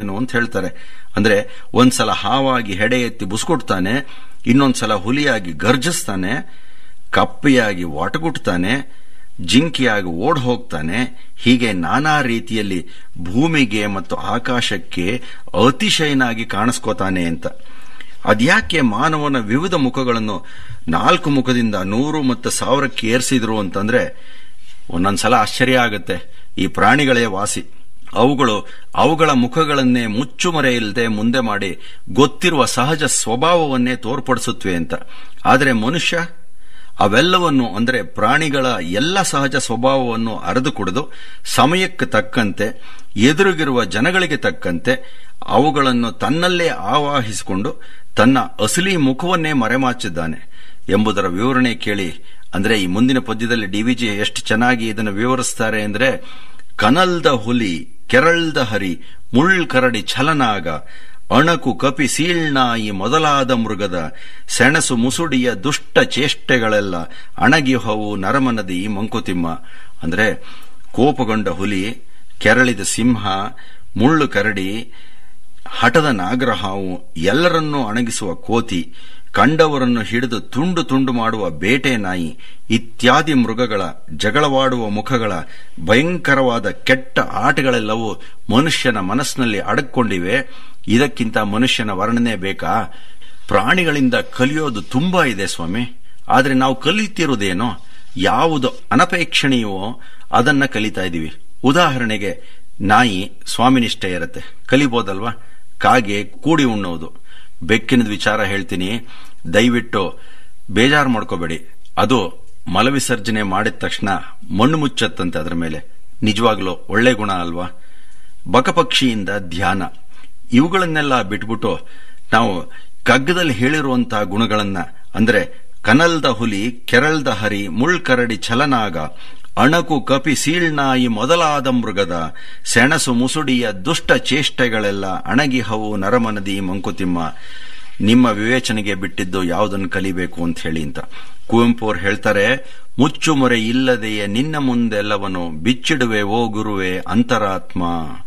ಏನು ಅಂತ ಹೇಳ್ತಾರೆ ಅಂದ್ರೆ ಒಂದ್ಸಲ ಹಾವಾಗಿ ಹೆಡೆ ಎತ್ತಿ ಬುಸ್ಕೊಡ್ತಾನೆ ಇನ್ನೊಂದ್ಸಲ ಹುಲಿಯಾಗಿ ಗರ್ಜಿಸ್ತಾನೆ ಕಪ್ಪಿಯಾಗಿ ಒಟಗುಟ್ತಾನೆ ಜಿಂಕಿಯಾಗಿ ಓಡ್ ಹೋಗ್ತಾನೆ ಹೀಗೆ ನಾನಾ ರೀತಿಯಲ್ಲಿ ಭೂಮಿಗೆ ಮತ್ತು ಆಕಾಶಕ್ಕೆ ಅತಿಶಯನಾಗಿ ಕಾಣಿಸ್ಕೋತಾನೆ ಅಂತ ಅದ್ಯಾಕೆ ಮಾನವನ ವಿವಿಧ ಮುಖಗಳನ್ನು ನಾಲ್ಕು ಮುಖದಿಂದ ನೂರು ಮತ್ತು ಸಾವಿರಕ್ಕೆ ಏರಿಸಿದ್ರು ಅಂತಂದ್ರೆ ಒಂದೊಂದ್ಸಲ ಆಶ್ಚರ್ಯ ಆಗುತ್ತೆ ಈ ಪ್ರಾಣಿಗಳೇ ವಾಸಿ ಅವುಗಳು ಅವುಗಳ ಮುಖಗಳನ್ನೇ ಮುಚ್ಚುಮರೆ ಇಲ್ಲದೆ ಮುಂದೆ ಮಾಡಿ ಗೊತ್ತಿರುವ ಸಹಜ ಸ್ವಭಾವವನ್ನೇ ತೋರ್ಪಡಿಸುತ್ತವೆ ಅಂತ ಆದರೆ ಮನುಷ್ಯ ಅವೆಲ್ಲವನ್ನು ಅಂದರೆ ಪ್ರಾಣಿಗಳ ಎಲ್ಲ ಸಹಜ ಸ್ವಭಾವವನ್ನು ಅರೆದು ಕುಡಿದು ಸಮಯಕ್ಕೆ ತಕ್ಕಂತೆ ಎದುರಿಗಿರುವ ಜನಗಳಿಗೆ ತಕ್ಕಂತೆ ಅವುಗಳನ್ನು ತನ್ನಲ್ಲೇ ಆವಾಹಿಸಿಕೊಂಡು ತನ್ನ ಅಸಲಿ ಮುಖವನ್ನೇ ಮರೆಮಾಚಿದ್ದಾನೆ ಎಂಬುದರ ವಿವರಣೆ ಕೇಳಿ ಅಂದ್ರೆ ಈ ಮುಂದಿನ ಪದ್ಯದಲ್ಲಿ ಡಿವಿಜಿ ಎಷ್ಟು ಚೆನ್ನಾಗಿ ಇದನ್ನು ವಿವರಿಸ್ತಾರೆ ಅಂದ್ರೆ ಕನಲ್ದ ಹುಲಿ ಕೆರಳ್ದ ಹರಿ ಮುಳ್ ಕರಡಿ ಛಲನಾಗ ಅಣಕು ಕಪಿ ಸೀಳ್ನಾಯಿ ಮೊದಲಾದ ಮೃಗದ ಸೆಣಸು ಮುಸುಡಿಯ ದುಷ್ಟ ಚೇಷ್ಟೆಗಳೆಲ್ಲ ಅಣಗಿಹವು ನರಮನದಿ ಮಂಕುತಿಮ್ಮ ಅಂದ್ರೆ ಕೋಪಗೊಂಡ ಹುಲಿ ಕೆರಳಿದ ಸಿಂಹ ಮುಳ್ಳು ಕರಡಿ ಹಠದ ನಾಗರಹಾವು ಎಲ್ಲರನ್ನೂ ಅಣಗಿಸುವ ಕೋತಿ ಕಂಡವರನ್ನು ಹಿಡಿದು ತುಂಡು ತುಂಡು ಮಾಡುವ ಬೇಟೆ ನಾಯಿ ಇತ್ಯಾದಿ ಮೃಗಗಳ ಜಗಳವಾಡುವ ಮುಖಗಳ ಭಯಂಕರವಾದ ಕೆಟ್ಟ ಆಟಗಳೆಲ್ಲವೂ ಮನುಷ್ಯನ ಮನಸ್ಸಿನಲ್ಲಿ ಅಡಕೊಂಡಿವೆ ಇದಕ್ಕಿಂತ ಮನುಷ್ಯನ ವರ್ಣನೆ ಬೇಕಾ ಪ್ರಾಣಿಗಳಿಂದ ಕಲಿಯೋದು ತುಂಬಾ ಇದೆ ಸ್ವಾಮಿ ಆದರೆ ನಾವು ಕಲಿತಿರುವುದೇನೋ ಯಾವುದು ಅನಪೇಕ್ಷಣೀಯವೋ ಅದನ್ನ ಕಲಿತಾ ಇದ್ದೀವಿ ಉದಾಹರಣೆಗೆ ನಾಯಿ ಸ್ವಾಮಿನಿಷ್ಠೆ ಇರುತ್ತೆ ಕಲಿಬೋದಲ್ವಾ ಕಾಗೆ ಕೂಡಿ ಉಣ್ಣೋದು ಬೆಕ್ಕಿನದ ವಿಚಾರ ಹೇಳ್ತೀನಿ ದಯವಿಟ್ಟು ಬೇಜಾರು ಮಾಡ್ಕೋಬೇಡಿ ಅದು ಮಲವಿಸರ್ಜನೆ ಮಾಡಿದ ತಕ್ಷಣ ಮಣ್ಣು ಮುಚ್ಚತ್ತಂತೆ ಅದರ ಮೇಲೆ ನಿಜವಾಗ್ಲೂ ಒಳ್ಳೆ ಗುಣ ಅಲ್ವಾ ಬಕಪಕ್ಷಿಯಿಂದ ಧ್ಯಾನ ಇವುಗಳನ್ನೆಲ್ಲ ಬಿಟ್ಬಿಟ್ಟು ನಾವು ಕಗ್ಗದಲ್ಲಿ ಹೇಳಿರುವಂತಹ ಗುಣಗಳನ್ನ ಅಂದ್ರೆ ಕನಲ್ದ ಹುಲಿ ಕೆರಳ್ದ ಹರಿ ಮುಳ್ಕರಡಿ ಛಲನಾಗ ಅಣಕು ಕಪಿ ಸೀಳ್ನಾಯಿ ಮೊದಲಾದ ಮೃಗದ ಸೆಣಸು ಮುಸುಡಿಯ ದುಷ್ಟ ಚೇಷ್ಟೆಗಳೆಲ್ಲ ಅಣಗಿಹವು ನರಮನದಿ ಮಂಕುತಿಮ್ಮ ನಿಮ್ಮ ವಿವೇಚನೆಗೆ ಬಿಟ್ಟಿದ್ದು ಯಾವುದನ್ನು ಕಲಿಬೇಕು ಅಂತ ಹೇಳಿ ಅಂತ ಕುವೆಂಪು ಅವ್ರು ಹೇಳ್ತಾರೆ ಮುಚ್ಚುಮೊರೆ ಇಲ್ಲದೆಯೇ ನಿನ್ನ ಮುಂದೆಲ್ಲವನು ಬಿಚ್ಚಿಡುವೆ ಓ ಗುರುವೆ ಅಂತರಾತ್ಮ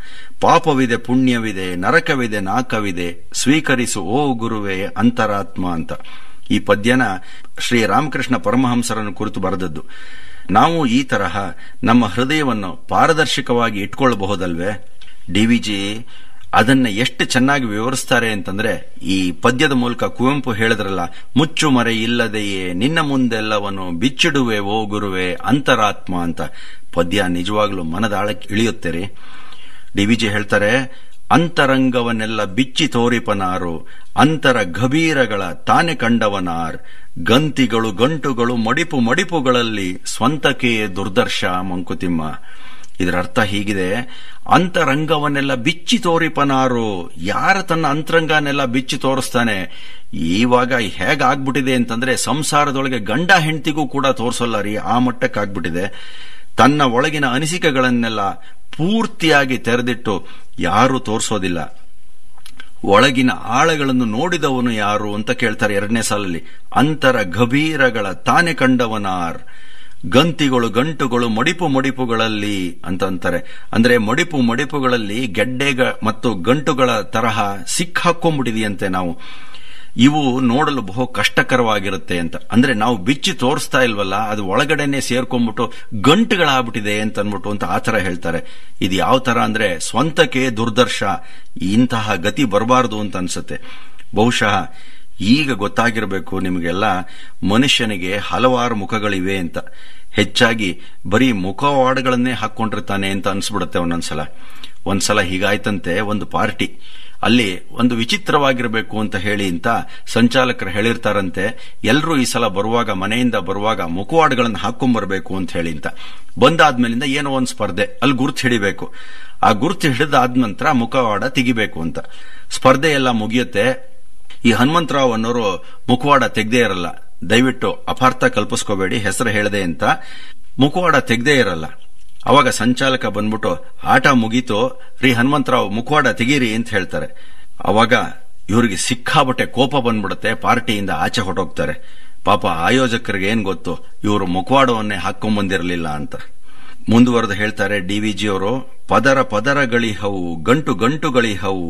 ಪಾಪವಿದೆ ಪುಣ್ಯವಿದೆ ನರಕವಿದೆ ನಾಕವಿದೆ ಸ್ವೀಕರಿಸು ಓ ಗುರುವೆ ಅಂತರಾತ್ಮ ಅಂತ ಈ ಪದ್ಯನ ಶ್ರೀ ರಾಮಕೃಷ್ಣ ಪರಮಹಂಸರನ್ನು ಕುರಿತು ಬರೆದದ್ದು ನಾವು ಈ ತರಹ ನಮ್ಮ ಹೃದಯವನ್ನು ಪಾರದರ್ಶಕವಾಗಿ ಇಟ್ಕೊಳ್ಳಬಹುದಲ್ವೇ ಡಿವಿಜಿ ಅದನ್ನ ಎಷ್ಟು ಚೆನ್ನಾಗಿ ವಿವರಿಸ್ತಾರೆ ಅಂತಂದ್ರೆ ಈ ಪದ್ಯದ ಮೂಲಕ ಕುವೆಂಪು ಹೇಳಿದ್ರಲ್ಲ ಮುಚ್ಚು ಮರೆ ಇಲ್ಲದೆಯೇ ನಿನ್ನ ಮುಂದೆಲ್ಲವನು ಬಿಚ್ಚಿಡುವೆ ಓ ಗುರುವೆ ಅಂತರಾತ್ಮ ಅಂತ ಪದ್ಯ ನಿಜವಾಗ್ಲೂ ಮನದಾಳಕ್ಕೆ ಇಳಿಯುತ್ತೆ ಡಿವಿಜಿ ಹೇಳ್ತಾರೆ ಅಂತರಂಗವನ್ನೆಲ್ಲ ಬಿಚ್ಚಿ ತೋರಿಪನಾರು ಅಂತರ ಗಭೀರಗಳ ತಾನೆ ಕಂಡವನಾರ್ ಗಂತಿಗಳು ಗಂಟುಗಳು ಮಡಿಪು ಮಡಿಪುಗಳಲ್ಲಿ ಸ್ವಂತಕ್ಕೆ ದುರ್ದರ್ಶ ಮಂಕುತಿಮ್ಮ ಇದರ ಅರ್ಥ ಹೀಗಿದೆ ಅಂತರಂಗವನ್ನೆಲ್ಲ ಬಿಚ್ಚಿ ತೋರಿಪನಾರು ಯಾರ ತನ್ನ ಅಂತರಂಗನೆಲ್ಲ ಬಿಚ್ಚಿ ತೋರಿಸ್ತಾನೆ ಇವಾಗ ಹೇಗಾಗ್ಬಿಟ್ಟಿದೆ ಅಂತಂದ್ರೆ ಸಂಸಾರದೊಳಗೆ ಗಂಡ ಹೆಂಡತಿಗೂ ಕೂಡ ತೋರಿಸೋಲ್ಲ ರೀ ಆ ಮಟ್ಟಕ್ಕಾಗ್ಬಿಟ್ಟಿದೆ ತನ್ನ ಒಳಗಿನ ಅನಿಸಿಕೆಗಳನ್ನೆಲ್ಲ ಪೂರ್ತಿಯಾಗಿ ತೆರೆದಿಟ್ಟು ಯಾರೂ ತೋರಿಸೋದಿಲ್ಲ ಒಳಗಿನ ಆಳಗಳನ್ನು ನೋಡಿದವನು ಯಾರು ಅಂತ ಕೇಳ್ತಾರೆ ಎರಡನೇ ಸಾಲಲ್ಲಿ ಅಂತರ ಗಭೀರಗಳ ತಾನೆ ಕಂಡವನಾರ್ ಗಂತಿಗಳು ಗಂಟುಗಳು ಮಡಿಪು ಮಡಿಪುಗಳಲ್ಲಿ ಅಂತ ಅಂತಾರೆ ಅಂದ್ರೆ ಮಡಿಪು ಮಡಿಪುಗಳಲ್ಲಿ ಗೆಡ್ಡೆಗ ಮತ್ತು ಗಂಟುಗಳ ತರಹ ಸಿಕ್ಕಾಕೊಂಡ್ಬಿಟ್ಟಿದೆಯಂತೆ ನಾವು ಇವು ನೋಡಲು ಬಹು ಕಷ್ಟಕರವಾಗಿರುತ್ತೆ ಅಂತ ಅಂದ್ರೆ ನಾವು ಬಿಚ್ಚಿ ತೋರಿಸ್ತಾ ಇಲ್ವಲ್ಲ ಅದು ಒಳಗಡೆನೆ ಸೇರ್ಕೊಂಡ್ಬಿಟ್ಟು ಗಂಟುಗಳಾಗ್ಬಿಟ್ಟಿದೆ ಅಂತ ಅನ್ಬಿಟ್ಟು ಅಂತ ಆತರ ಹೇಳ್ತಾರೆ ಇದು ಯಾವ ತರ ಅಂದ್ರೆ ಸ್ವಂತಕ್ಕೆ ದುರ್ದರ್ಶ ಇಂತಹ ಗತಿ ಬರಬಾರದು ಅಂತ ಅನ್ಸುತ್ತೆ ಬಹುಶಃ ಈಗ ಗೊತ್ತಾಗಿರಬೇಕು ನಿಮಗೆಲ್ಲ ಮನುಷ್ಯನಿಗೆ ಹಲವಾರು ಮುಖಗಳಿವೆ ಅಂತ ಹೆಚ್ಚಾಗಿ ಬರೀ ಮುಖವಾಡಗಳನ್ನೇ ಹಾಕೊಂಡಿರ್ತಾನೆ ಅಂತ ಅನ್ಸ್ಬಿಡುತ್ತೆ ಒಂದೊಂದ್ಸಲ ಒಂದ್ಸಲ ಹೀಗಾಯ್ತಂತೆ ಒಂದು ಪಾರ್ಟಿ ಅಲ್ಲಿ ಒಂದು ವಿಚಿತ್ರವಾಗಿರಬೇಕು ಅಂತ ಹೇಳಿ ಅಂತ ಸಂಚಾಲಕರು ಹೇಳಿರ್ತಾರಂತೆ ಎಲ್ಲರೂ ಈ ಸಲ ಬರುವಾಗ ಮನೆಯಿಂದ ಬರುವಾಗ ಮುಖವಾಡಗಳನ್ನು ಹಾಕೊಂಡ್ಬರ್ಬೇಕು ಅಂತ ಹೇಳಿ ಅಂತ ಬಂದಾದ್ಮೇಲಿಂದ ಏನೋ ಒಂದು ಸ್ಪರ್ಧೆ ಅಲ್ಲಿ ಗುರ್ತು ಹಿಡಿಬೇಕು ಆ ಗುರ್ತು ಹಿಡಿದಾದ ನಂತರ ಮುಖವಾಡ ತೆಗಿಬೇಕು ಅಂತ ಸ್ಪರ್ಧೆ ಎಲ್ಲ ಮುಗಿಯುತ್ತೆ ಈ ಹನುಮಂತರಾವ್ ಅನ್ನೋರು ಮುಖವಾಡ ತೆಗ್ದೇ ಇರಲ್ಲ ದಯವಿಟ್ಟು ಅಪಾರ್ಥ ಕಲ್ಪಿಸ್ಕೋಬೇಡಿ ಹೆಸರು ಹೇಳದೆ ಅಂತ ಮುಖವಾಡ ತೆಗ್ದೇ ಇರಲ್ಲ ಅವಾಗ ಸಂಚಾಲಕ ಬಂದ್ಬಿಟ್ಟು ಆಟ ಮುಗೀತು ರೀ ಹನುಮಂತರಾವ್ ಮುಖವಾಡ ತೆಗೀರಿ ಅಂತ ಹೇಳ್ತಾರೆ ಅವಾಗ ಇವರಿಗೆ ಸಿಕ್ಕಾಬಟ್ಟೆ ಕೋಪ ಬಂದ್ಬಿಡುತ್ತೆ ಪಾರ್ಟಿಯಿಂದ ಆಚೆ ಹೊಟ್ಟೋಗ್ತಾರೆ ಪಾಪ ಆಯೋಜಕರಿಗೆ ಏನ್ ಗೊತ್ತು ಇವರು ಮುಖವಾಡವನ್ನೇ ಹಾಕೊಂಡ್ಬಂದಿರಲಿಲ್ಲ ಅಂತ ಮುಂದುವರೆದು ಹೇಳ್ತಾರೆ ಡಿವಿಜಿ ಅವರು ಪದರ ಪದರಗಳಿಹವು ಗಂಟು ಗಂಟುಗಳಿಹವು